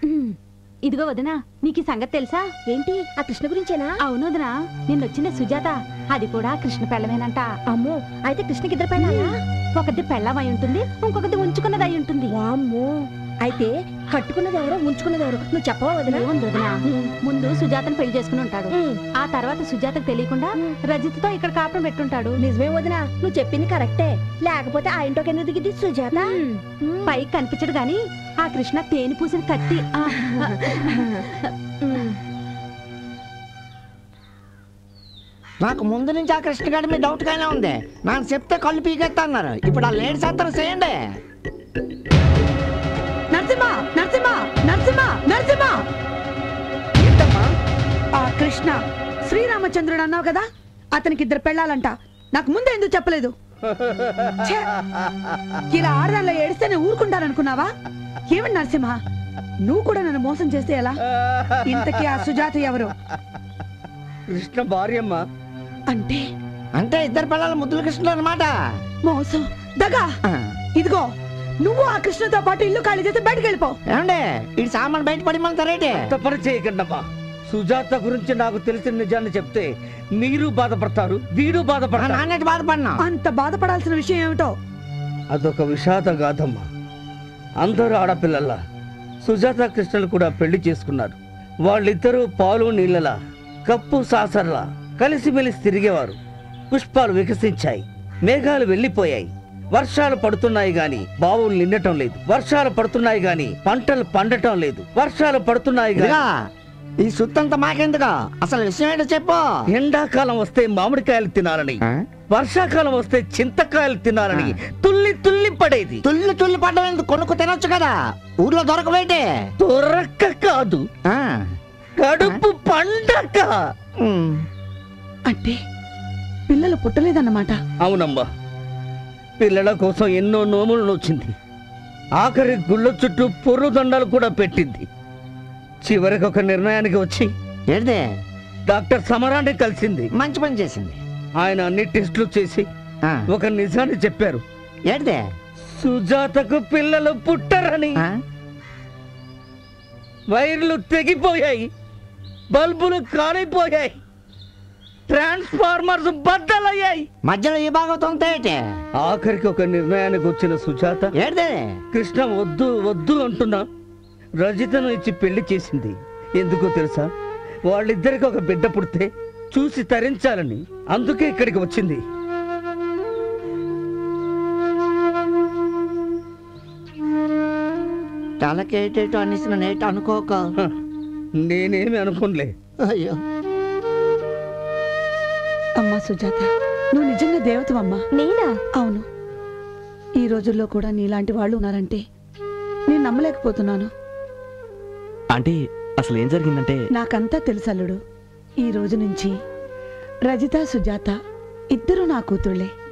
ఇదిగో వదినా నీకు ఈ సంగతి తెలుసా ఏంటి ఆ కృష్ణ గురించేనా అవును వదినా నిన్నొచ్చిన సుజాత అది కూడా కృష్ణ పెళ్ళమేనంట అమ్మో అయితే కృష్ణకి ఇద్దరు పెళ్ళాలా ఒకటి పెళ్ళం అయి ఉంటుంది ఇంకొకటి ఉంచుకున్నది అయి ఉంటుంది వామ్మో అయితే కట్టుకున్నది ఎవరో ఉంచుకున్నది ఎవరో నువ్వు చెప్పవా వదినా ఏముంది వదినా ముందు సుజాతను పెళ్లి చేసుకుని ఉంటాడు ఉమ్, ఆ తర్వాత సుజాతకు తెలియకుండా రజిత్తో ఇక్కడ కాపురం పెట్టుంటాడు నిజమే వదినా నువ్వు చెప్పింది కరెక్టే లేకపోతే ఆ ఇంట్లోకి ఎందుకు దిగింది సుజాత ఉమ్, పైకి కనిపించడు గాని ఆ కృష్ణ తేనె పూసిన కత్తి ఆ, ఉమ్. నాకు ముందు నుంచి ఆ కృష్ణ గారి మీద డౌట్ గానే ఉంది నాకు చెప్తే కళ్ళు పీకెత్తా అన్నారు ఇప్పుడు ఆ లేడీ సత్తరు చేయండి నరసింహ నరసింహ నరసింహ నరసింహ ఏంటమ్మా ఆ కృష్ణ శ్రీరామచంద్రుడు అన్నావు కదా అతనికి ఇద్దరు పెళ్ళాలంట నాకు ముందే ఎందుకు చెప్పలేదు ఛే! ఇలా ఆడదానిలో ఏడిస్తే నేను ఊరుకుంటాననుకున్నావా ఏమండి నరసింహ నువ్వు కూడా నన్ను మోసం చేస్తే ఎలా ఇంతకీ ఆ సుజాత ఎవరు కృష్ణ భార్యమ్మ అంటే అంటే ఇద్దరు పిల్లల ముద్దుల కృష్ణుడు అనమాట మోసం దగా ఇదిగో నువ్వు ఆ కృష్ణతో పాటు ఇల్లు ఖాళీ చేసి బయటకు వెళ్ళిపో ఏమండి ఈ సామాన్ బయట పడిమంటారేంటి అంత పని చేయకండమ్మా సుజాత గురించి నాకు తెలిసిన నిజాన్ని చెప్తే మీరు బాధపడతారు వీడు బాధపడతారు నాన్నటి బాధపడినా అంత బాధపడాల్సిన విషయం ఏమిటో అదొక విషాద గాథమ్మా అందరూ ఆడపిల్లల సుజాత కృష్ణలు కూడా పెళ్లి చేసుకున్నారు వాళ్ళిద్దరూ పాలు నీళ్ళలా కప్పు సాసర్లా కలిసిమెలిసి తిరిగేవారు పుష్పాలు వికసించాయి మేఘాలు వెళ్ళిపోయాయి వర్షాలు పడుతున్నాయి గాని బావులు నిండటం లేదు వర్షాలు పడుతున్నాయి గాని పంటలు పండటం లేదు వర్షాలు పడుతున్నాయి గాని ఇదిగా ఈ సుత్తంతా మాకెందుకు అసలు విషయం ఏంటో చెప్పు ఎండాకాలం వస్తే మామిడికాయలు తినాలని వర్షాకాలం వస్తే చింతకాయలు తినాలని తుల్లి తుల్లి పడేది తుల్లి తుల్లి పడ్డం ఎందుకు కొనుక్కు తినొచ్చు కదా ఊర్లో దొరకబేటి దొరక్క కాదు కడుపు పండక అంటే పిల్లలు పుట్టలేదన్నమాట అవునమ్మా పిల్లల కోసం ఎన్నో నోములు నొచ్చింది ఆఖరి గుళ్ళ చుట్టూ పొర్రు దండాలు కూడా పెట్టింది చివరికి ఒక నిర్ణయానికి వచ్చి ఏంటిది డాక్టర్ సమరాన్ని కలిసింది మంచి పని చేసింది ఆయన అన్ని టెస్టులు చేసి ఆ, ఒక నిజాన్ని చెప్పారు ఏంటిది సుజాతకు పిల్లలు పుట్టరని ఆ? వైర్లు తెగిపోయాయి బల్బులు కాలిపోయాయి ట్రాన్స్ఫార్మర్స్ బద్దలయ్యాయి మధ్యలో ఈ భాగవతం ఏంటి ఆఖరికి ఒక నిర్ణయానికి వచ్చిన సుజాత ఏంటిది కృష్ణ వద్దు వద్దు అంటున్నా రజితను ఇచ్చి పెళ్లి చేసింది ఎందుకో తెలుసా వాళ్ళిద్దరికి ఒక బిడ్డ పుడితే చూసి తరించాలని అందుకే ఇక్కడికి వచ్చింది తలకేటేటో అనేసిన నేట అనుకోక హ, నేనేమి అనుకోనులే అయ్యో అమ్మా సుజాత నువ్వు నిజంగా దేవతవమ్మా నేనా అవును ఈ రోజుల్లో కూడా నీలాంటి వాళ్ళు ఉన్నారంటే నేను నమ్మలేకపోతున్నాను అంటే అసలు ఏం జరిగిందంటే నాకంతా తెలుసల్లుడు ఈ రోజు నుంచి రజిత సుజాత ఇద్దరు నా కూతుళ్ళే